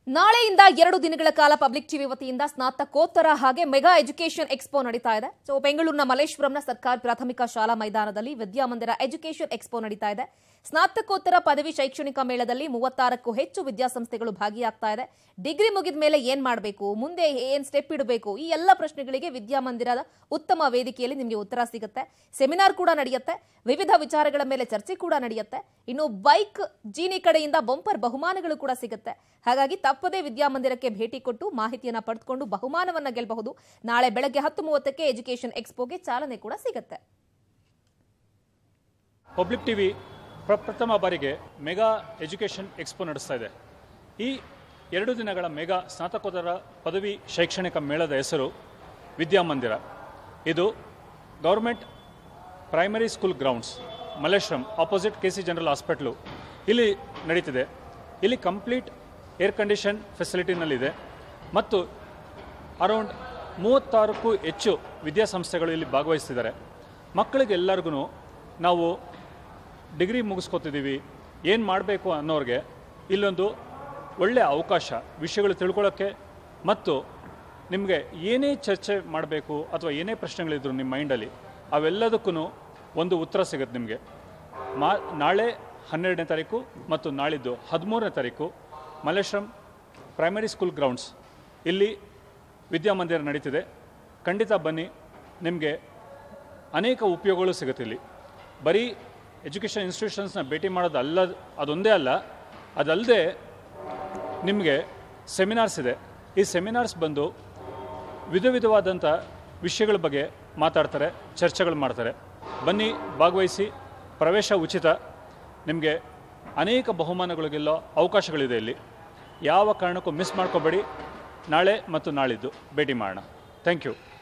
ನಾಳೆಯಿಂದ ಎರಡು ದಿನಗಳ ಕಾಲ ಪಬ್ಲಿಕ್ ಟಿವಿ ವತಿಯಿಂದ ಸ್ನಾತಕೋತ್ತರ ಹಾಗೆ ಮೆಗಾ ಎಜುಕೇಷನ್ ಎಕ್ಸ್ಪೋ ನಡೀತಾ ಇದೆ ಸೊ ಬೆಂಗಳೂರಿನ ಮಲ್ಲೇಶ್ವರಂನ ಸರ್ಕಾರಿ ಪ್ರಾಥಮಿಕ ಶಾಲಾ ಮೈದಾನದಲ್ಲಿ ವಿದ್ಯಾಮಂದಿರ ಎಜುಕೇಷನ್ ಎಕ್ಸ್ಪೋ ನಡೀತಾ ಇದೆ ಸ್ನಾತಕೋತ್ತರ ಪದವಿ ಶೈಕ್ಷಣಿಕ ಮೇಳದಲ್ಲಿ ಮೂವತ್ತಾರಕ್ಕೂ ಹೆಚ್ಚು ವಿದ್ಯಾಸಂಸ್ಥೆಗಳು ಭಾಗಿಯಾಗ್ತಾ ಇದೆ ಡಿಗ್ರಿ ಮುಗಿದ ಮೇಲೆ ಏನ್ ಮಾಡಬೇಕು ಮುಂದೆ ಏನ್ ಸ್ಟೆಪ್ ಇಡಬೇಕು ಈ ಎಲ್ಲ ಪ್ರಶ್ನೆಗಳಿಗೆ ವಿದ್ಯಾಮಂದಿರದ ಉತ್ತಮ ವೇದಿಕೆಯಲ್ಲಿ ನಿಮಗೆ ಉತ್ತರ ಸಿಗುತ್ತೆ ಸೆಮಿನಾರ್ ಕೂಡ ನಡೆಯುತ್ತೆ ವಿವಿಧ ವಿಚಾರಗಳ ಮೇಲೆ ಚರ್ಚೆ ಕೂಡ ನಡೆಯುತ್ತೆ ಇನ್ನು ಬೈಕ್ ಜೀನಿ ಕಡೆಯಿಂದ ಬಂಪರ್ ಬಹುಮಾನಗಳು ಕೂಡ ಸಿಗುತ್ತೆ ಹಾಗಾಗಿ ತಪ್ಪದೇ ವಿದ್ಯಾಮಂದಿರಕ್ಕೆ ಭೇಟಿ ಕೊಟ್ಟು ಮಾಹಿತಿಯನ್ನ ಪಡೆದುಕೊಂಡು ಬಹುಮಾನವನ್ನ ಗೆಲ್ಲಬಹುದು ನಾಳೆ ಬೆಳಗ್ಗೆ ಹತ್ತು ಮೂವತ್ತಕ್ಕೆ ಎಜುಕೇಷನ್ ಎಕ್ಸ್ಪೋಗೆ ಚಾಲನೆ ಕೂಡ ಸಿಗುತ್ತೆ ಪಬ್ಲಿಕ್ ಟಿವಿ ಪ್ರಪ್ರಥಮ ಬಾರಿಗೆ ಮೆಗಾ ಎಜುಕೇಷನ್ ಎಕ್ಸ್ಪೋ ನಡೆಸ್ತಾ ಇದೆ ಈ ಎರಡು ದಿನಗಳ ಮೆಗಾ ಸ್ನಾತಕೋತ್ತರ ಪದವಿ ಶೈಕ್ಷಣಿಕ ಮೇಳದ ಹೆಸರು ವಿದ್ಯಾಮಂದಿರ ಇದು government primary school grounds Malleshwaram opposite K C general hospital ಇಲ್ಲಿ ನಡೀತಿದೆ ಇಲ್ಲಿ ಕಂಪ್ಲೀಟ್ ಏರ್ ಕಂಡೀಷನ್ ಫೆಸಿಲಿಟಿನಲ್ಲಿದೆ ಮತ್ತು ಅರೌಂಡ್ ಮೂವತ್ತಾರಕ್ಕೂ ಹೆಚ್ಚು ವಿದ್ಯಾಸಂಸ್ಥೆಗಳು ಇಲ್ಲಿ ಭಾಗವಹಿಸ್ತಿದ್ದಾರೆ ಮಕ್ಕಳಿಗೆಲ್ಲರಿಗೂ ನಾವು ಡಿಗ್ರಿ ಮುಗಿಸ್ಕೊತಿದ್ದೀವಿ ಏನು ಮಾಡಬೇಕು ಅನ್ನೋರಿಗೆ ಇಲ್ಲೊಂದು ಒಳ್ಳೆಯ ಅವಕಾಶ ವಿಷಯಗಳು ತಿಳ್ಕೊಳ್ಳೋಕ್ಕೆ ಮತ್ತು ನಿಮಗೆ ಏನೇ ಚರ್ಚೆ ಮಾಡಬೇಕು ಅಥವಾ ಏನೇ ಪ್ರಶ್ನೆಗಳಿದ್ರು ನಿಮ್ಮ ಮೈಂಡಲ್ಲಿ ಅವೆಲ್ಲದಕ್ಕೂ ಒಂದು ಉತ್ತರ ಸಿಗುತ್ತೆ ನಿಮಗೆ ಮಾ ನಾಳೆ ಹನ್ನೆರಡನೇ ತಾರೀಕು ಮತ್ತು ನಾಳಿದ್ದು ಹದಿಮೂರನೇ ತಾರೀಕು ಮಲ್ಲೇಶ್ವರಂ ಪ್ರೈಮರಿ ಸ್ಕೂಲ್ ಗ್ರೌಂಡ್ಸ್ ಇಲ್ಲಿ ವಿದ್ಯಾಮಂದಿರ ನಡೀತಿದೆ ಖಂಡಿತ ಬನ್ನಿ ನಿಮಗೆ ಅನೇಕ ಉಪಯೋಗಗಳು ಸಿಗುತ್ತೆ ಇಲ್ಲಿ ಬರೀ ಎಜುಕೇಷನ್ ಇನ್ಸ್ಟಿಟ್ಯೂಷನ್ಸ್ನ ಭೇಟಿ ಮಾಡೋದು ಅಲ್ಲ ಅದೊಂದೇ ಅಲ್ಲ ಅದಲ್ಲದೆ ನಿಮಗೆ ಸೆಮಿನಾರ್ಸ್ ಇದೆ ಈ ಸೆಮಿನಾರ್ಸ್ ಬಂದು ವಿಧ ವಿಧವಾದಂಥ ವಿಷಯಗಳ ಬಗ್ಗೆ ಮಾತಾಡ್ತಾರೆ ಚರ್ಚೆಗಳು ಮಾಡ್ತಾರೆ ಬನ್ನಿ ಭಾಗವಹಿಸಿ ಪ್ರವೇಶ ಉಚಿತ ನಿಮಗೆ ಅನೇಕ ಬಹುಮಾನಗಳಿಗೆಲ್ಲೋ ಅವಕಾಶಗಳಿದೆ ಇಲ್ಲಿ ಯಾವ ಕಾರಣಕ್ಕೂ ಮಿಸ್ ಮಾಡ್ಕೋಬೇಡಿ ನಾಳೆ ಮತ್ತು ನಾಳಿದ್ದು ಭೇಟಿ ಮಾಡೋಣ ಥ್ಯಾಂಕ್ ಯು